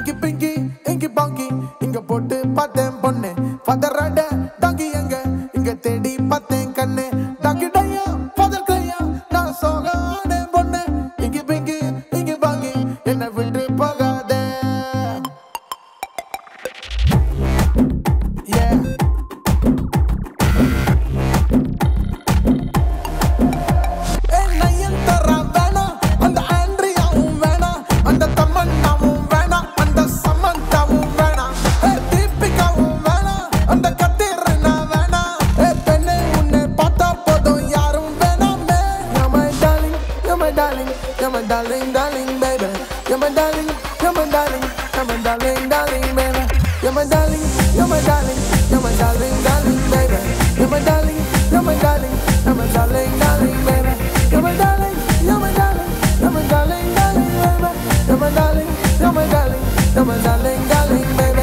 இங்கி பிங்கி இங்கி பாங்கி இங்க போட்டு பார்த்தேன் பொண்ணு பதறாட டாங்கி எங்க இங்க தேடி பார்த்தேன் கண்ணு டாக்கி டையா பதல் கையா நான் சோகானே பொண்ணு இங்கி பிங்கி இங்கி பாங்கி என்ன விட்டு போகாதே Yeah. ஏய், நயன்தாரா வேணாம், அந்த ஆண்ட்ரியாவும் வேணாம், அந்த தமன்னாவும் வேணாம், அந்த சமந்தாவும் வேணாம். ஏய், தீபிகாவும் வேணாம், அந்த கத்திரினா வேணாம். ஏய், பெண்ணே, உன்னை பார்த்தா போதும், யாரும் வேணாமே. You're my darling, you're my darling, you're my darling, darling, baby. You're my darling, you're my darling, you're my darling, darling, baby. You're my darling, you're my darling, you're my darling, darling, baby. You're my darling, you're my darling, you're my darling, darling, baby. You're my darling, you're my darling, you're my darling, darling, baby. You're my darling, you're my darling, you're my darling, darling, baby.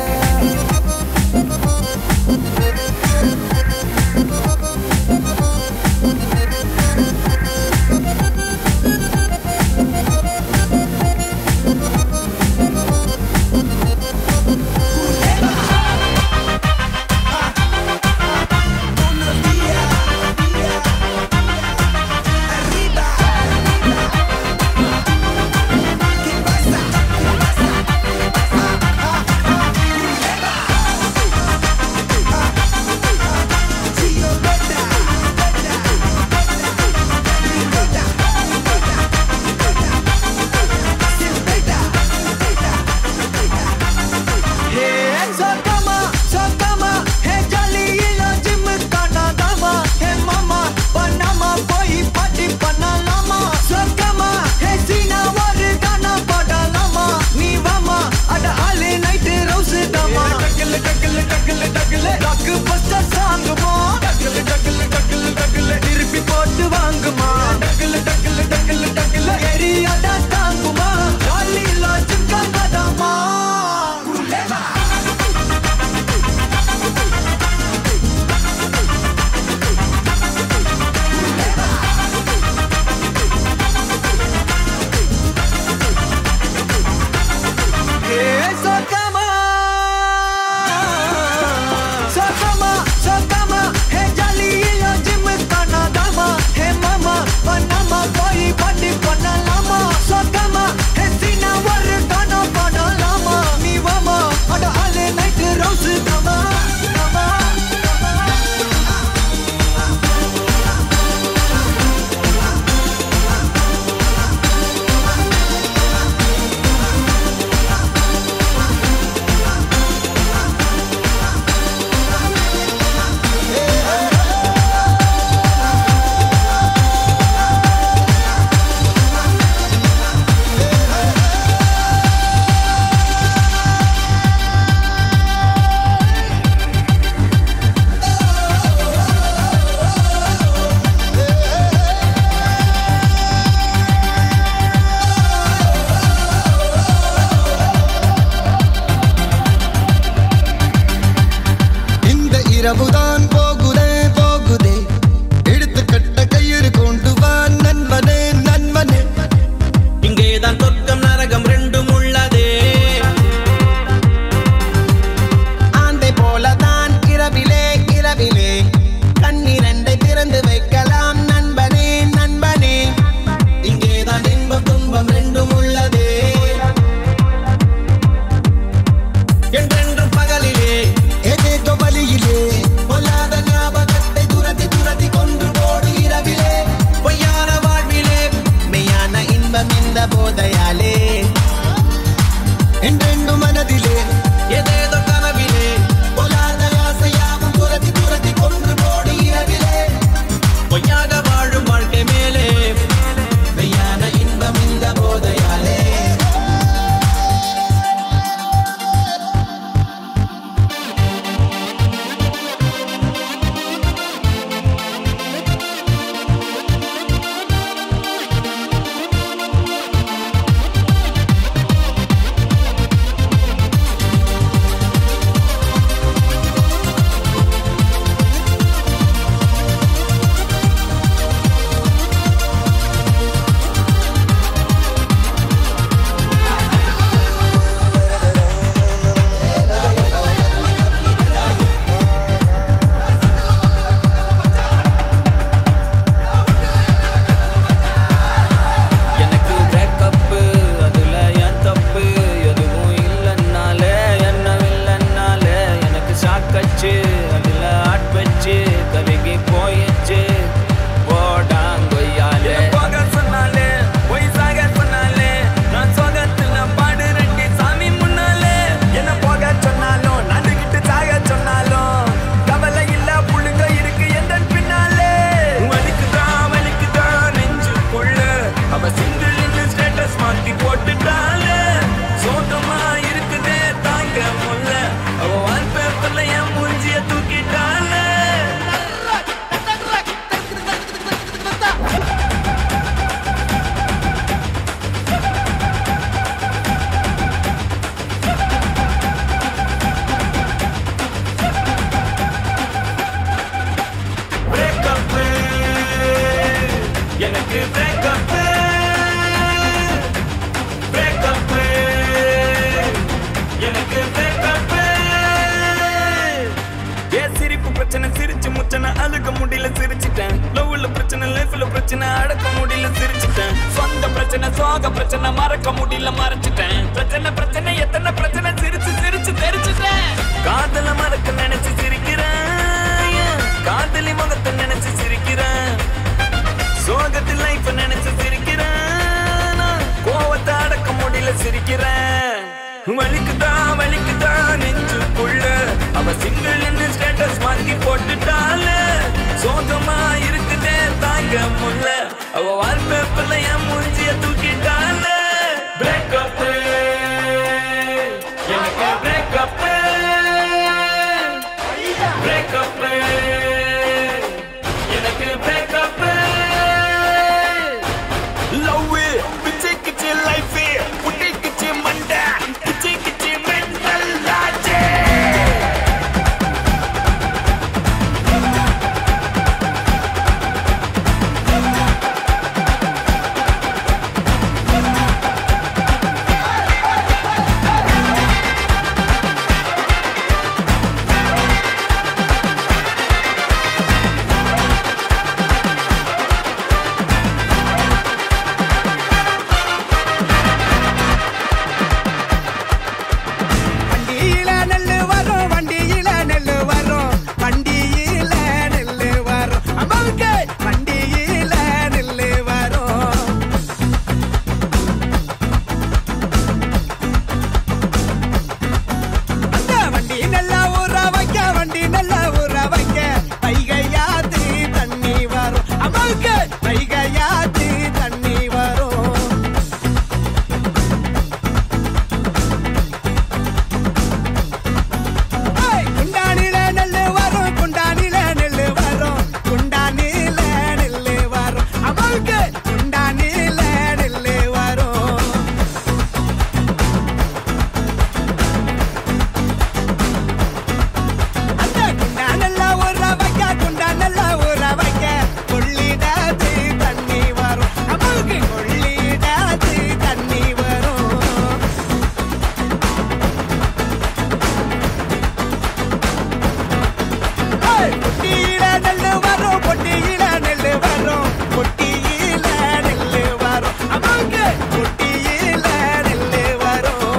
சோக பிரச்சனை மறக்க முடியல மறைச்சிட்டேன் பிரச்சனை பிரச்சனை எத்தனை பிரச்சனை சிரிச்சு சிரிச்சு தெரிச்சுட்டேன் காதல மறக்க நினைச்சு சிரிக்கிறேன் காதலி முகத்தை நினைச்சு சிரிக்கிறேன் சோகத்தில் லைஃப் நினைச்சு சிரிக்கிறேன் நான் கோவத்தை அடக்க முடியல சிரிக்கிறேன் வலிக்குதா வலிக்குதா நெஞ்சுக்குள்ள அவ சிங்கிள் ஸ்டேட்டஸ் மாத்தி போட்டுட்டால சோகமா இருக்குதே தாங்க முல்ல அவ வால்பேப்பர்ல என் மூஞ்சிய தூக்கிட்டால பிரேக்கப் எனக்கு பிரேக்கப் பிரேக்கப் எனக்கு பிரேக்கப் லவ் பிச்சை கிச்சி லைஃப் புட்டி கிச்சி மண்டை கிச்சி கிச்சி மென்டல் லாஜே வண்டியில நெல்லு வரும் வண்டியில நெல்லு வரும் வண்டியில நெல்லு வரும் அம்மாவுக்கு வண்டியில நெல்லு வரும் அந்த வண்டி நல்லா ஊற வைக்க வண்டி நல்லா ஊற வைக்க வைகையாத்து தண்ணி வரும் அம்மாவுக்கு வைகையாத்து தண்ணி வரும் ஏய், குண்டானில நெல்லு வரும் குண்டானில நெல்லு வரும் குண்டானில நெல்லு வரும் அம்மாவுக்கு குண்டானில நெல்லு வரும் அந்த குண்டா நல்லா ஊற வைக்க குண்டா நல்லா ஊற வைக்க கொள்ளிடாது தண்ணி வரும் அம்மாவுக்கு கொள்ளிடாது தண்ணி வரும் ஏய், பொட்டியில நெல்லு வரும் பொட்டியில நெல்லு வரும் பொட்டியில நெல்லு வரும் அம்மாவுக்கு பொட்டியில நெல்லு வரும்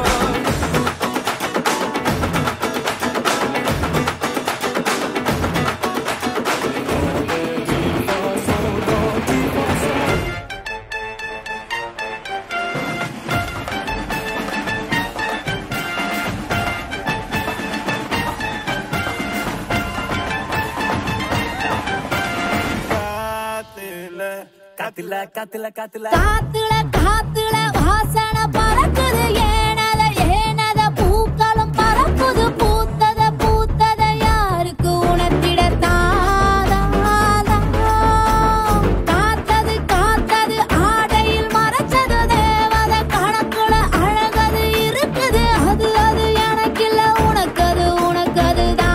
காத்துல காத்துல காத்துல காத்துல காத்துல வாசனை பறக்குது ஏனத ஏனத பூக்களும் பறக்குது பூத்தத பூத்தத யாருக்கு உணர்த்திட தாதாதா. காத்தது காத்தது ஆடையில் மறைச்சது தேவத கணக்குல அழகது இருக்குது அது அது எனக்கில்ல உனக்கது உனக்கது தான்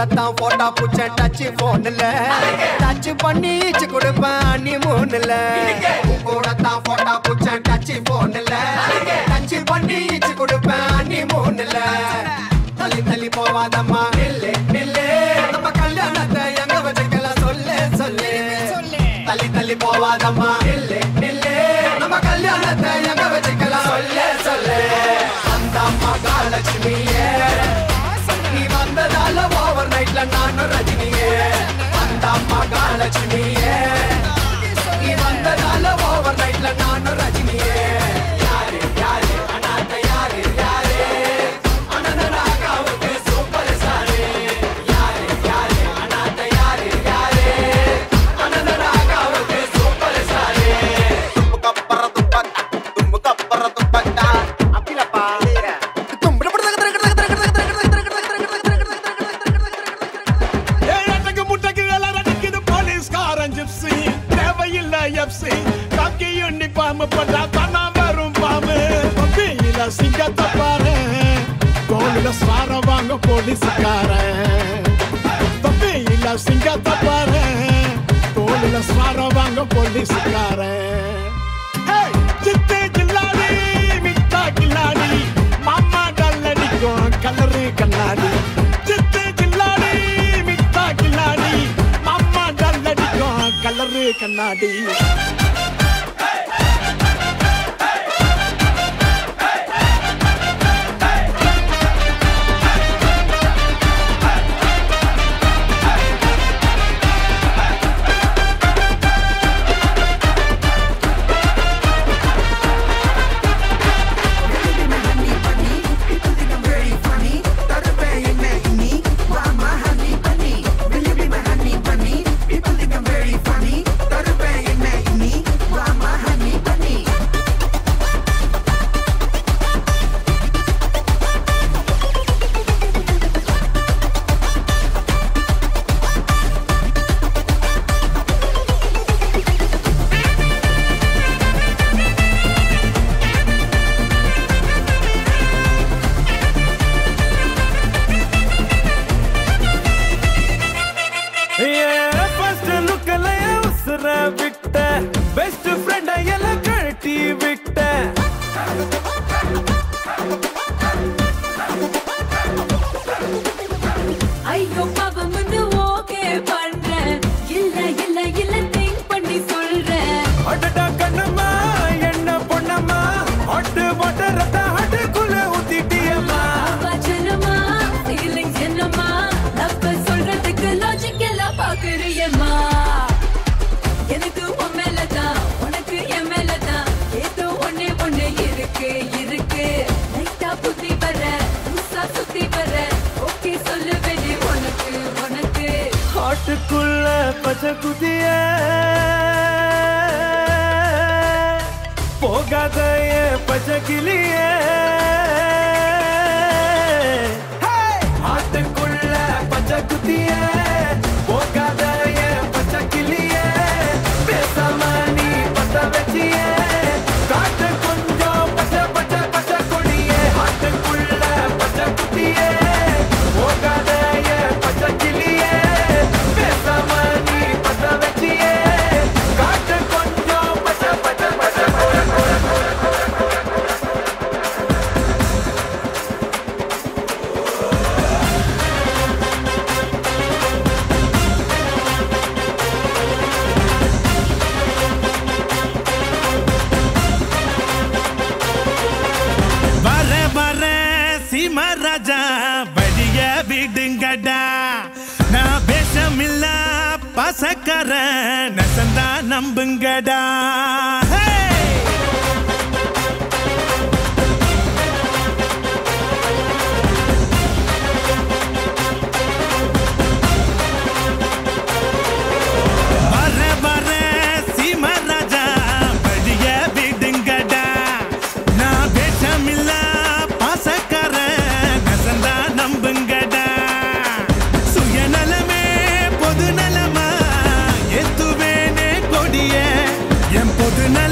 தான் போட்டா புச்ச டச் போன்ல டச் பண்ணி ஈச்சு கொடுப்பேன் நீ மூணுல கூட தான் போட்டா புச்ச டச் போன்ல டச் பண்ணி ஈச்சு கொடுப்பேன் நீ மூணுல தள்ளி தள்ளி போவாதம்மா நில்லு நில்லு நம்ம கல்யாணத்தை எங்க வச்சுக்கலாம் சொல்லு சொல்லு தள்ளி தள்ளி போவாதம்மா நில்லு நில்லு நம்ம கல்யாணத்தை எங்க வச்சுக்கலாம் சொல்லு சொல்லு அந்த மகாலட்சுமியே நீ வந்ததால ஓவர் நைட்ல நானும் ரஜினியே அந்த மகாலட்சுமியே நீ வந்ததால ஓவர் நைட்ல நானும் ரஜினியே யாரு யாரு அனாத யாரு யாரு அனந்தராகாவுக்கு சூப்பர் ஸ்டாரு யாரு யாரு அனாத யாரு யாரு அனந்தராகாவுக்கு சூப்பர் ஸ்டாரு தும்புக்கப்புற துப்பட்டா தும்புக்கப்புற துப்பட்டா அப்படிலப்பா ஏழட்டுக்கு முட்டைக்கு எல்லாம் அடிக்குது போலீஸ்காரன் ஜிப்ஸி தேவையில்லை எப்சி காக்கி யூனிஃபார்ம் போட்டா தானா வரும் பாம்பு பம்பியில சிங்கத்தை பாரு தோளில சார வாங்க போலீஸ்காரன் பம்பியில சிங்கத்தை பாரு தோளில சார வாங்க போலீஸ்காரன் Hey, சித்து கில்லாடி மிட்டா கில்லாடி மாமா டல்லடிக்கும் கலரு கண்ணாடி சித்து கில்லாடி மிட்டா கில்லாடி மாமா டல்லடிக்கும் கலரு கண்ணாடி ஃபர்ஸ்ட் லுக்ல உசுர விட்ட பெஸ்ட் ஃப்ரெண்ட் எல்லாம் கழட்டி விட்ட ஐயோ பாவம்னு ஓகே பண்றேன் இல்ல இல்ல இல்ல திங்க் பண்ணி சொல்றேன் அடடா கண்ணம்மா என்ன பொண்ணம்மா அட்டு போட்ட ரத்த அட்டுக்குள்ள ஊத்திட்டியம்மா வச்சனமா ஃபீலிங்ஸ் என்னமா லவ் சொல்றதுக்கு லாஜிக் எல்லாம் பாக்குறியம்மா எனக்கு உன் மேலதான் உனக்கு என் மேலதான் ஏதோ ஒண்ணே ஒண்ணு இருக்கு இருக்கு லைட்டா புத்தி வர புதுசா சுத்தி வர ஓகே சொல்லுவேனே உனக்கு உனக்கு ஆட்டுக்குள்ள பச்சை குதிய போகாத என் பச்சை கிளிய ஆட்டுக்குள்ள பச்சை குதிய போகாத என் பச்சை கிளிய பேசாம நீ பத்த வச்சிய காட்டு கொஞ்சம் பச்சை பச்சை பச்சை கொடிய ஆட்டுக்குள்ள பச்சை குதிய போகாத என் பச்சை கிளிய பேசாம நீ பத்த வச்சிய காட்டு கொஞ்சம் பச்சை பச்சை பச்சை பச்சை வர வர சீமராஜா வழிய விடுங்கடா நான் பேசமில்ல பசக்கர நசந்தா நம்புங்கடா Hey! வர வர சீமராஜா வழிய விடுங்கடா நான் பேசமில்ல பாசக்கார நசந்தா நம்புங்கடா சுயநலமே பொது நலமா எத்துவேனே கொடிய என் பொது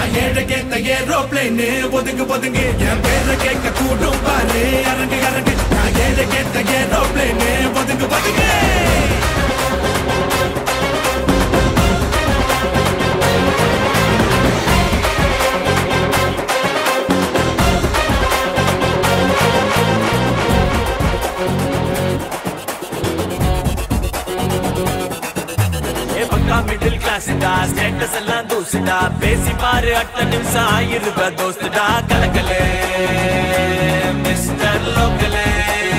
நான் ஏழை கேட்ட ஏரோப்ளைன் ஒதுங்கு ஒதுங்கு என் பேரை கேட்க கூடும் பாரு அரங்கு அரங்கு நான் ஏழை கேட்ட ஏரோப்ளைன் ஒதுங்கு ஒதுங்கு ஏ பக்கா மிடில் கிளாஸ்டா ஸ்டேட்டஸ் எல்லாம் தூசுடா பேசி பாரு அட்ட நிமிஷம் ஆயிருவ தோஸ்துடா கலக்கலே மிஸ்டர் லோக்கலே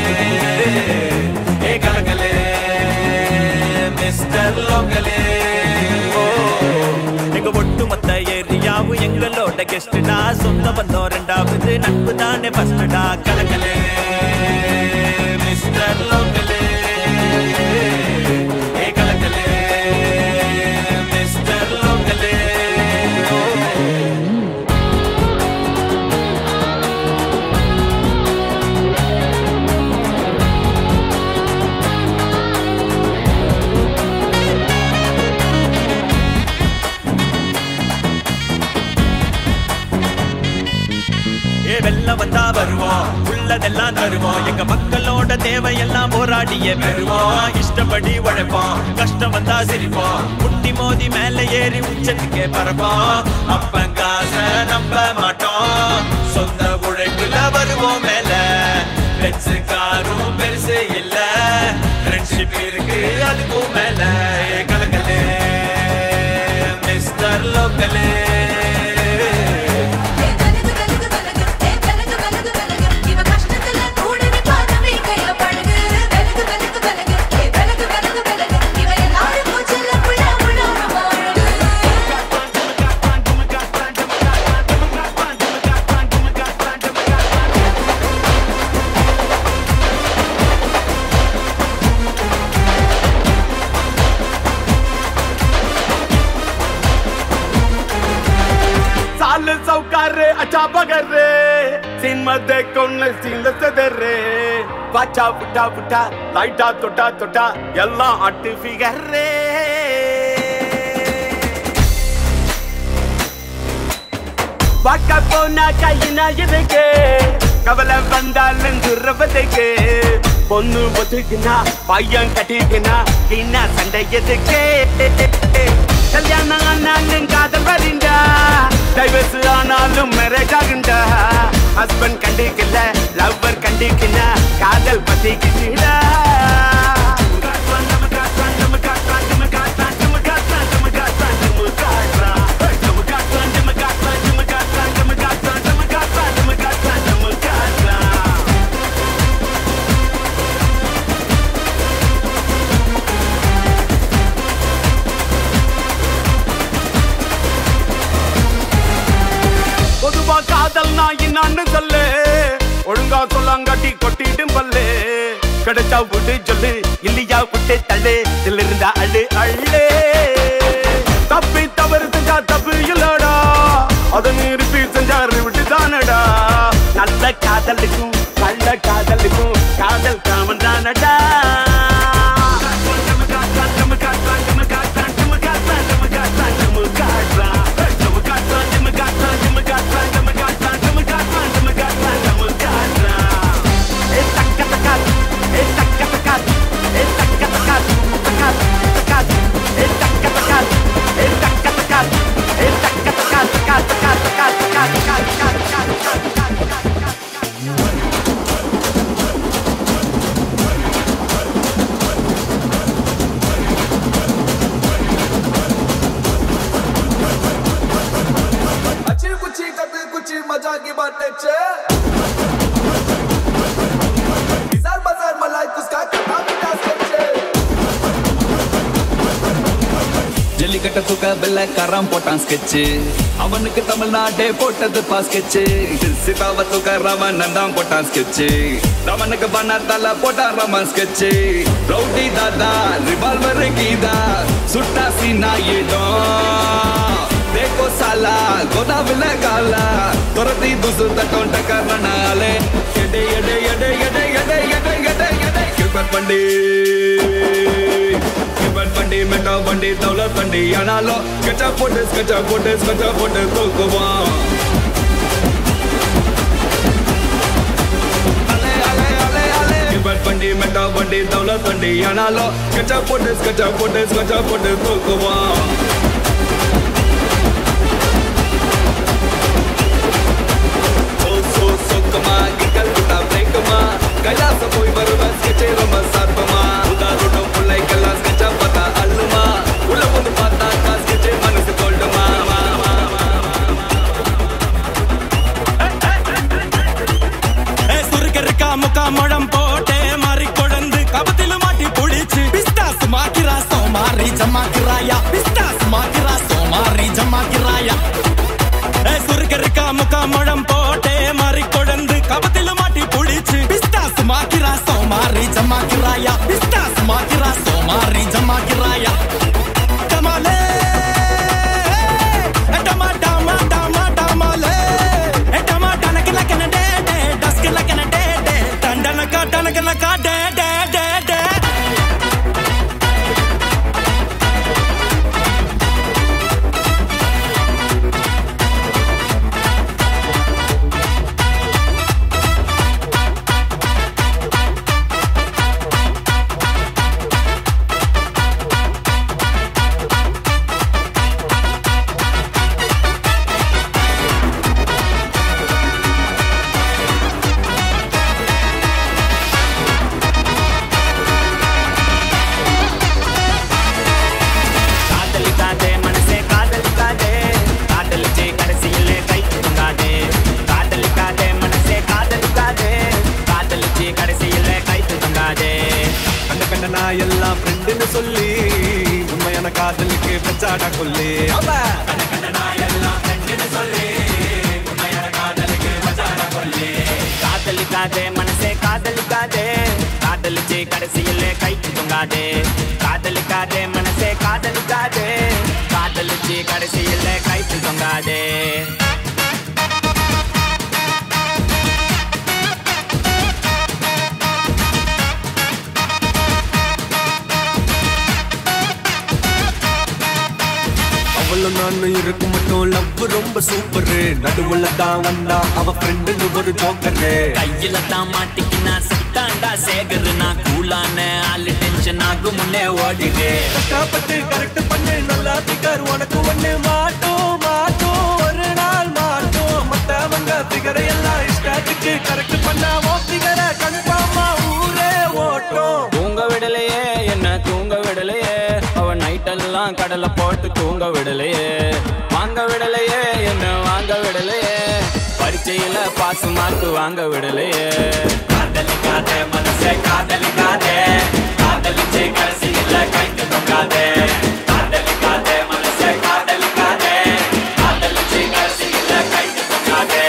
ஏ கலக்கலே மிஸ்டர் லோக்கலே ஓ எங்க ஒட்டுமொத்த ஏரியாவும் எங்களோட கெஸ்டுடா சொந்த பந்தம் ரெண்டாவது நட்பு தானே ஃபர்ஸ்டுடா கலக்கலே மிஸ்டர் லோக்கலே ஏ கலக்கலே மிஸ்டர் லோக்கலே ஏ வெள்ளம் வந்தா வருவோம் உள்ளதெல்லாம் தருவோம் எங்க மக்களோட தேவையெல்லாம் போராடியே பெறுவோம் இஷ்டப்படி உழைப்போம் கஷ்டம் வந்தா சிரிப்போம் முட்டி மோதி மேல ஏறி உச்சத்துக்கே பறப்போம் அப்பங்காச நம்ப மாட்டோம் சொந்த உழைப்புல வருவோம் மேல பெருசு காரும் பெருசு இல்ல ஃப்ரெண்ட்ஷிப் இருக்கு அதுக்கும் மேல ஏ கலக்கலே மிஸ்டர் லோக்கலே ஏ கலகு கலகு கலகு ஏ கலகு கலகு கலகு இவ கஷ்டத்துல கூட நீ பாதமே கைய பழகு கலகு கலகு கலகு ஏ கலகு கலகு கலகு இவ எல்லாரும் மூச்சுல புள்ள புள்ள மாறுது साल सौकार अच्छा बगर सिमत कोण सिंगसदर பாச்சா புட்டா புட்டா லைட்டா தொட்டா தொட்டா எல்லாம் அட்டு ஃபிகர் பார்க்க போனா கையினா இதுக்கு கவலை வந்தாலும் துறவதுக்கு பொண்ணு ஒத்துக்குனா பையன் கட்டிக்குனா என்ன சண்டை எதுக்கு கல்யாணம் ஆனாலும் காதல் வரீண்டா டைவர்ஸ் ஆனாலும் மேரேஜ் ஆகுண்டா ஹஸ்பண்ட் கண்டிக்கல லவ்வர் கண்டிக்கினா காதல் பத்திக்கிட்டா பொதுவா காதல் நான் என்னான்னு சொல்லு ஒழுங்கா சொல்லாங்காட்டி கொட்டிடும் பல்லு கிடைச்சா விட்டு சொல்லு இல்லையா விட்டு தள்ளு இதுல இருந்தா அழு அள்ளு தப்பி தவறு செஞ்சா தப்பு இல்லடா அதை நிறுத்தி செஞ்சாரு விட்டு தானடா நல்ல காதலுக்கும் நல்ல காதலுக்கும் காதல் காமன் தானடா अच्छी कुछ कभी कुछ मजा की बातें छे बाजार बाजार मलाई कुछ का कथा मिटा सकते ஜல்லிக்கட்ட தூக்க வெள்ள கரம் போட்டான் ஸ்கெட்சு அவனுக்கு தமிழ்நாடே போட்டது பா ஸ்கெட்சு சீதாவ தூக்க ரமன் தான் போட்டான் ஸ்கெட்சு ரமனுக்கு பண்ணாத்தால போட்டான் ரமன் ஸ்கெட்சு ரவுடி தாதா ரிவால்வர் கீதா சுட்டா சீனாயிடும் देखो साला गोदा विले गाला तुरती दूसर तकों टकर नाले यडे यडे यडे यडे यडे यडे यडे यडे किबर पंडी किबर पंडी मेटा வண்டி தௌல வண்டி ஆனாலும் ஸ்கெட்சா போட்டு ஸ்கெட்சா போட்டு ஸ்கெட்சா போட்டு தூக்குவான் அலே, அலே, அலே, அலே. கிபட் வண்டி மெட்டா வண்டி தௌல வண்டி ஆனாலும் ஸ்கெட்சா போட்டு ஸ்கெட்சா போட்டு ஸ்கெட்சா போட்டு தூக்குவான் சோ, சோ, சொக்கமா, கிக்கல் விட்டா பிரேக்குமா. கைலாசம் போய் வருவேன், sketch ஏ ரொம்ப சார்பமா. உதாரணம் பிள்ளைக்கெல்லாம் sketch ஆ பார்த்தா அள்ளுமா. உள்ள வந்து பார்த்தாக்கா sketch ஏ மனசு கொள்ளுமா. வா, வா, வா. ஏ, சுருக்க இருக்கா முக்கா முழம் போட்டே மாறி கொழுந்து கபத்தில மாட்டி புடிச்சு பிஸ்தாஸ் மாக்கிரா சோமாரி ஜமாக்கிராயா பிஸ்தாஸ் மாக்கிரா சோமாரி ஜமாக்கிராயா ஏ, சுருக்க இருக்கா முக்கா முழம் போட்டே மாறி கொழுந்து கபத்தில மாட்டி புடிச்சு பிஸ்தாஸ் மாக்கிரா சோமாரி ஜமாக்கிராயா பிஸ்தாஸ் மாக்கிரா சோமாரி ஜமாக்கிராயா டமாலே ஏ, டமா டமா டமா டமாலே ஏ, டமா டனக்கில கன டே டே டஸ்கில கன டே டே டண்டனக்கா டனக்கிலக்கா டே டே டே டே காதலிக்காதே மனசே காதலிக்காதே காதலிச்சு கடைசியிலே கை தூங்காதே காதலிக்காதே மனசே காதலிக்காதே காதலிச்சு கடைசியிலே கை தூங்காதே கண்ட கண்ட நான் எல்லாம் ஃப்ரெண்டுன்னு சொல்லி உண்மையான காதலுக்கு பிரச்சாட கொல்லி காதலிக்காதே மனசே காதலிக்காதே காதலிச்சு கடைசியிலே கை தூங்காதே காதலிக்காதே மனசே காதலிக்காதே காதலிச்சு கடைசியிலே கை தூங்காதே அவளும் நானும் இருக்கும் மட்டும் லவ் ரொம்ப சூப்பர் நடுவுல தான் வந்தா அவ ஃப்ரெண்டுன்னு ஒரு ஜோக்கரு கையில தான் மாட்டிக்கினா செத்தாண்டா சேகரு நான் கூலான ஆளு டென்ஷன் ஆகும் முன்னே ஓடிடு கஷ்டப்பட்டு கரெக்ட் பண்ணு நல்லா பிகர் உனக்கு ஒண்ணு மாட்டோம் மாட்டோம் ஒரு நாள் மாட்டோம் மத்தவங்க பிகரை எல்லாம் இஷ்டத்துக்கு கரெக்ட் பண்ணா ஓ பிகரை கன்ஃபார்மா ஊரே ஓட்டும் தூங்க விடலையே என்ன தூங்க விடலையே அவ நைட்டெல்லாம் கடலை போட்டு தூங்க விடலையே வாங்க விடலையே என்ன வாங்க விடலையே பரீட்சையில பாஸ் மார்க் வாங்க விடலையே காதலிக்காதே மனசே காதலிக்காதே காதலிச்சு கடைசியில கைக்கு தொங்காதே காதலிக்காதே மனசே காதலிக்காதே காதலிச்சு கடைசியில கைக்கு தொங்காதே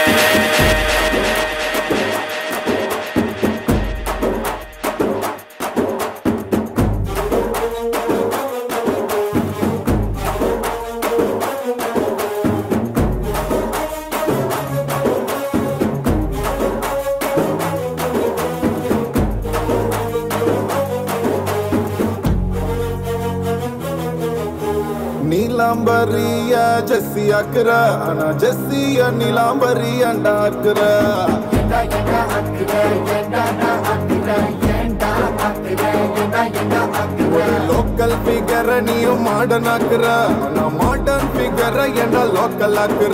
நீலாம்பரிய ஜெஸ்ஸி ஆக்குற ஆனா ஜெஸ்ஸிய நீலாம்பரிய டாக்குற ஒரு லோக்கல் ஃபிகரை நீயும் மாடர்ன் ஆக்குற ஆனா மாடர்ன் ஃபிகரை என்ன லோக்கல் ஆக்குற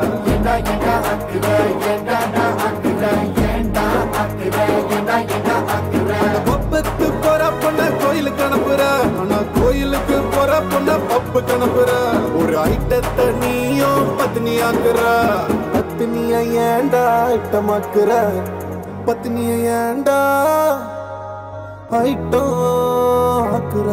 அந்த பப்பத்து போற பொண்ண கோயிலுக்கு அனுப்புற ஆனா கோயிலுக்கு போற பொண்ண பப்பு அனுப்புற ஒரு ஐட்டத்தை நீயும் பத்னி ஆக்குற பத்னிய ஏண்டா ஐட்டமாக்குற பத்னிய ஏண்டா ஐட்டம் ஆக்குற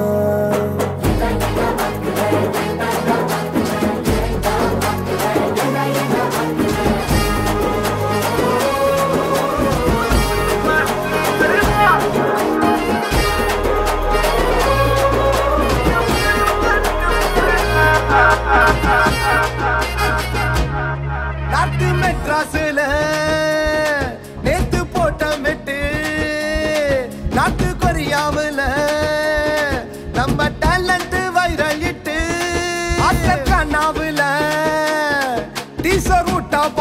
நாட்டு மெட்ராஸ்ல நேத்து போட்ட மெட்டு நாட்டு கொரியாவுல நம்ம டேலண்ட் வைரல்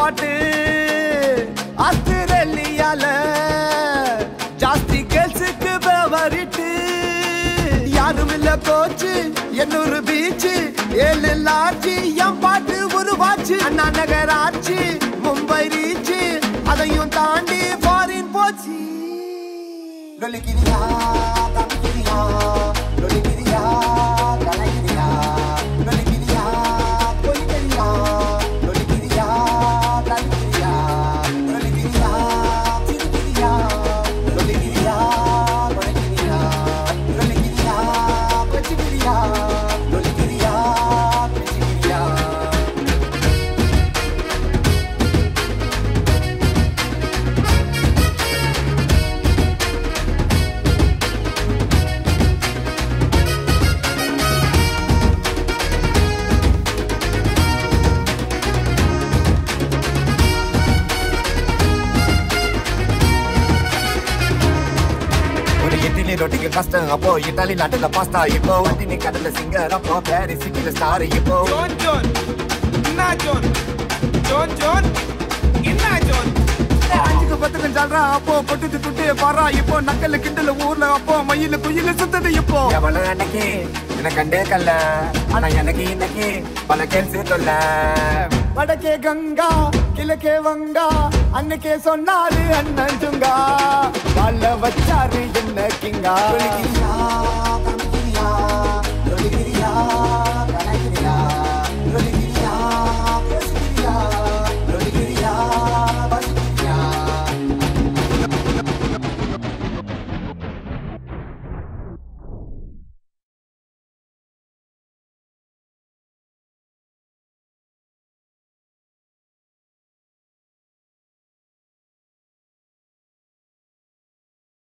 பாட்டு ஆஸ்திரேலியால ஜாஸ்தி கேர்ள்ஸுக்கு ஃபேவரிட்டு யாரும் இல்ல கோச்சு எண்ணூறு பீச்சு ஏழு லாட்சி என் பாட்டு ஒரு வாட்சி அண்ணா நகர் ஆச்சு மும்பை ரீச்சு அதையும் தாண்டி ஃபாரின் போச்சு லொலிக்கிறியா தம்பிக்கிறியா லொலிக்கிறியா கலக்கிறியா லொலிக்கிறியா பொய்க்கிறியா லொலிக்கிறியா தலிக்கிறியா லொலிக்கிறியா சிரிக்கிறியா லொலிக்கிறியா கொலைக்கிறியா லொலிக்கிறியா கொச்சிக்கிறியா லொலிக்கிறியா பெச்சிக்கிறியா ஒரு இட்லி ரொட்டிக்கு கஷ்டம் அப்போ இட்டாலி நாட்டுல பாஸ்தா இப்போ வண்டினி கடல்ல சிங்கர் அப்போ பாரிஸ் சிட்டில ஸ்டார் இப்போ ஜோன் ஜோன் என்ன ஜோன் ஜோன் ஜோன் என்ன ஜோன் அஞ்சுக்கு பத்துக்கு ஜால்ரா அப்போ பொட்டுக்கு துட்டு பாரா இப்போ நக்கல்ல கிண்டல ஊர்ல அப்போ மயில குயில சுத்தது இப்போ எவ்வளவு அன்னைக்கு எனக்கு கண்டே கல்ல ஆனா எனக்கு இன்னைக்கு பல கேள்வி சொல்ல வடக்கே கங்கா கிழக்கே வங்கா அன்னைக்கே சொன்னாரு அண்ணன் சுங்கா வாழ வச்சாரு என்ன கிங்கா